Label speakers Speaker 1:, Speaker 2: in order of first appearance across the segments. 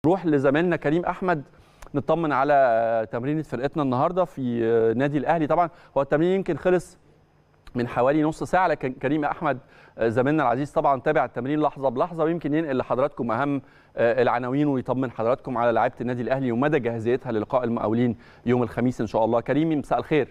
Speaker 1: نروح لزميلنا كريم احمد نطمن على تمرينة فرقتنا النهارده في نادي الاهلي طبعا هو التمرين يمكن خلص من حوالي نص ساعه لكن كريم احمد زميلنا العزيز طبعا تابع التمرين لحظه بلحظه ويمكن ينقل لحضراتكم اهم العناوين ويطمن حضراتكم على لعيبه النادي الاهلي ومدى جاهزيتها للقاء المقاولين يوم الخميس ان شاء الله كريم مساء الخير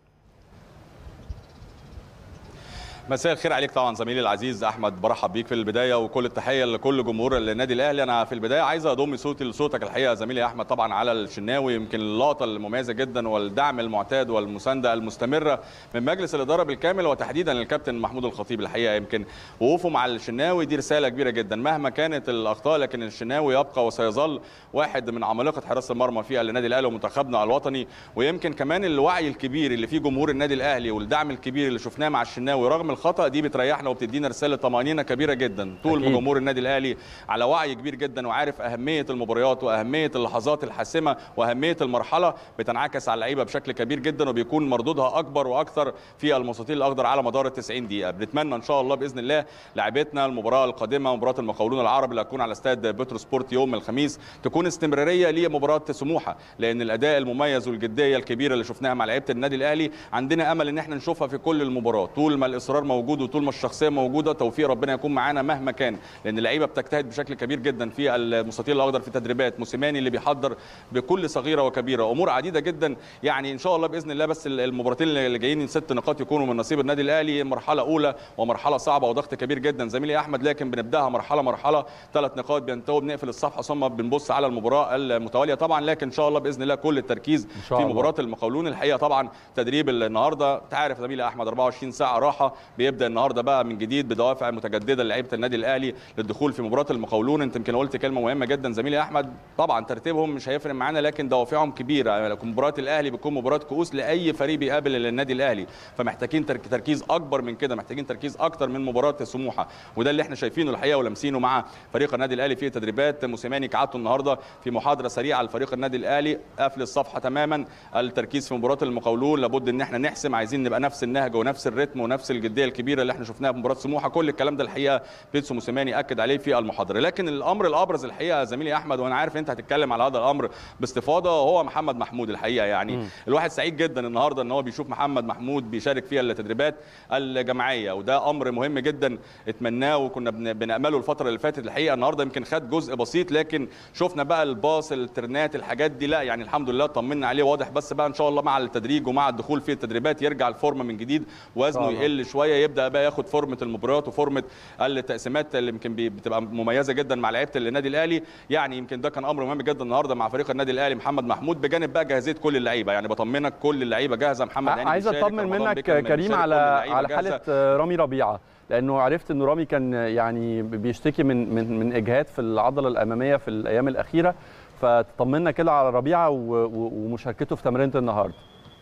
Speaker 2: مساء الخير عليك طبعا زميلي العزيز احمد برحب بيك في البدايه وكل التحيه لكل جمهور النادي الاهلي انا في البدايه عايز اضم صوتي لصوتك الحقيقه زميلي احمد طبعا على الشناوي يمكن اللقطه المميزه جدا والدعم المعتاد والمسانده المستمره من مجلس الاداره بالكامل وتحديدا الكابتن محمود الخطيب الحقيقه يمكن وقوفه مع الشناوي دي رساله كبيره جدا مهما كانت الاخطاء لكن الشناوي يبقى وسيظل واحد من عمالقه حراسه المرمى في النادي الاهلي ومنتخبنا الوطني ويمكن كمان الوعي الكبير اللي فيه جمهور النادي الاهلي والدعم الكبير اللي شفناه مع الشناوي رغم الخطا دي بتريح بتريحنا وبتدينا رساله طمانينه كبيره جدا طول ما جمهور النادي الاهلي على وعي كبير جدا وعارف اهميه المباريات واهميه اللحظات الحاسمه واهميه المرحله بتنعكس على اللعيبه بشكل كبير جدا وبيكون مردودها اكبر واكثر في المستطيل الاخضر على مدار ال 90 دقيقه بنتمنى ان شاء الله باذن الله لاعبتنا المباراه القادمه مباراه المقاولون العرب اللي هتكون على استاد بترو سبورت يوم الخميس تكون استمراريه لمباراه سموحه لان الاداء المميز والجديه الكبيره اللي شفناها مع لعيبه النادي الاهلي عندنا امل ان احنا نشوفها في كل المباراه طول ما الاصرار موجود وطول ما الشخصيه موجوده توفيق ربنا يكون معانا مهما كان لان اللعيبه بتجتهد بشكل كبير جدا في المستطيل الاخضر في تدريبات موسيماني اللي بيحضر بكل صغيره وكبيره امور عديده جدا يعني ان شاء الله باذن الله بس المباراتين اللي جايين ست نقاط يكونوا من نصيب النادي الاهلي مرحله اولى ومرحله صعبه وضغط كبير جدا زميلي احمد لكن بنبداها مرحله مرحله ثلاث نقاط بينتهوا بنقفل الصفحه ثم بنبص على المباراه المتواليه طبعا لكن ان شاء الله باذن الله كل التركيز في مباراه المقاولون الحقيقه طبعا تدريب النهارده انت عارف زميلي احمد 24 ساعه راحه بيبدا النهارده بقى من جديد بدوافع متجدده لعيبه النادي الاهلي للدخول في مباراه المقاولون انت يمكن قلت كلمه مهمه جدا زميلي احمد طبعا ترتيبهم مش هيفرق معانا لكن دوافعهم كبيره يعني مباراه الاهلي بتكون مباراه كؤوس لاي فريق بيقابل النادي الاهلي فمحتاجين تركيز اكبر من كده محتاجين تركيز اكتر من مباراه سموحه وده اللي احنا شايفينه الحقيقه ولامسينه مع فريق النادي الاهلي في تدريبات موسيماني كعادته النهارده في محاضره سريعه لفريق النادي الاهلي قفل الصفحه تماما التركيز في مباراه المقاولون لابد ان احنا نحسم عايزين نبقى نفس النهج ونفس الريتم ونفس الجديه الكبيره اللي احنا شفناها في مباراه سموحه كل الكلام ده الحقيقه بيتسو موسيماني اكد عليه في المحاضره لكن الامر الابرز الحقيقه زميلي احمد وانا عارف انت هتتكلم على هذا الامر باستفاضه هو محمد محمود الحقيقه يعني م. الواحد سعيد جدا النهارده ان هو بيشوف محمد محمود بيشارك في التدريبات الجماعيه وده امر مهم جدا اتمناه وكنا بنامله الفتره اللي فاتت الحقيقه النهارده يمكن خد جزء بسيط لكن شفنا بقى الباص الترنات الحاجات دي لا يعني الحمد لله طمنا عليه واضح بس بقى ان شاء الله مع التدريج ومع الدخول في التدريبات يرجع الفورمه من جديد وزنه يقل شويه يبدا بقى ياخد فورمه المباريات وفورمه التقسيمات اللي يمكن بتبقى مميزه جدا مع لعيبه النادي الاهلي يعني يمكن ده كان امر مهم جدا النهارده مع فريق النادي الاهلي محمد محمود بجانب بقى جاهزيه كل اللعيبه يعني بطمنك كل اللعيبه جاهزه محمد
Speaker 1: هاني عايز اطمن منك كريم على على حاله رامي ربيعه لانه عرفت ان رامي كان يعني بيشتكي من من من اجهاد في العضله الاماميه في الايام الاخيره فتطمنا كده على ربيعه ومشاركته في تمرينه النهارده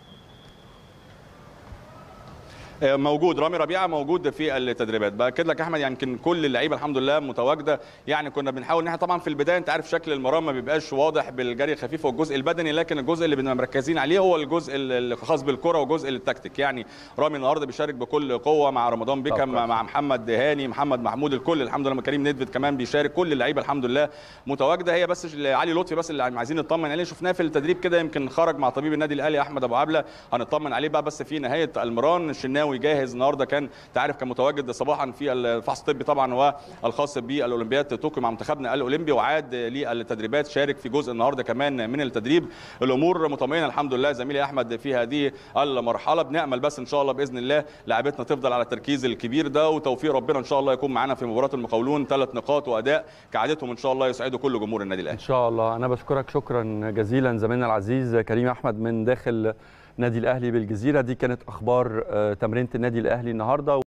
Speaker 2: موجود رامي ربيعه موجود في التدريبات باكد لك احمد يعني يمكن كل اللعيبه الحمد لله متواجده يعني كنا بنحاول ان احنا طبعا في البدايه انت عارف شكل المرام ما بيبقاش واضح بالجري الخفيف والجزء البدني لكن الجزء اللي بنبقى مركزين عليه هو الجزء الخاص بالكره وجزء التكتيك يعني رامي النهارده بيشارك بكل قوه مع رمضان بيكم مع محمد هاني محمد محمود الكل الحمد لله كريم ندفد كمان بيشارك كل اللعيبه الحمد لله متواجده هي بس علي لطفي بس اللي عايزين نطمن عليه شفناه في التدريب كده يمكن خرج مع طبيب النادي الاهلي احمد ابو عبله هنطمن عليه بقى بس في نهايه المران الشناوي جاهز النهارده كان تعرف كان متواجد صباحا في الفحص الطبي طبعا والخاص بالاولمبياد طوكيو مع منتخبنا الاولمبي وعاد للتدريبات شارك في جزء النهارده كمان من التدريب الامور مطمئنه الحمد لله زميلي احمد في هذه المرحله بنامل بس ان شاء الله باذن الله لاعبتنا تفضل على التركيز الكبير ده وتوفيق ربنا ان شاء الله يكون معانا في مباراه المقاولون ثلاث نقاط واداء كعادتهم ان شاء الله يسعدوا كل جمهور النادي الاهلي
Speaker 1: ان شاء الله انا بشكرك شكرا جزيلا زميلنا العزيز كريم احمد من داخل نادي الاهلي بالجزيره دي كانت اخبار تمرينه النادي الاهلي النهارده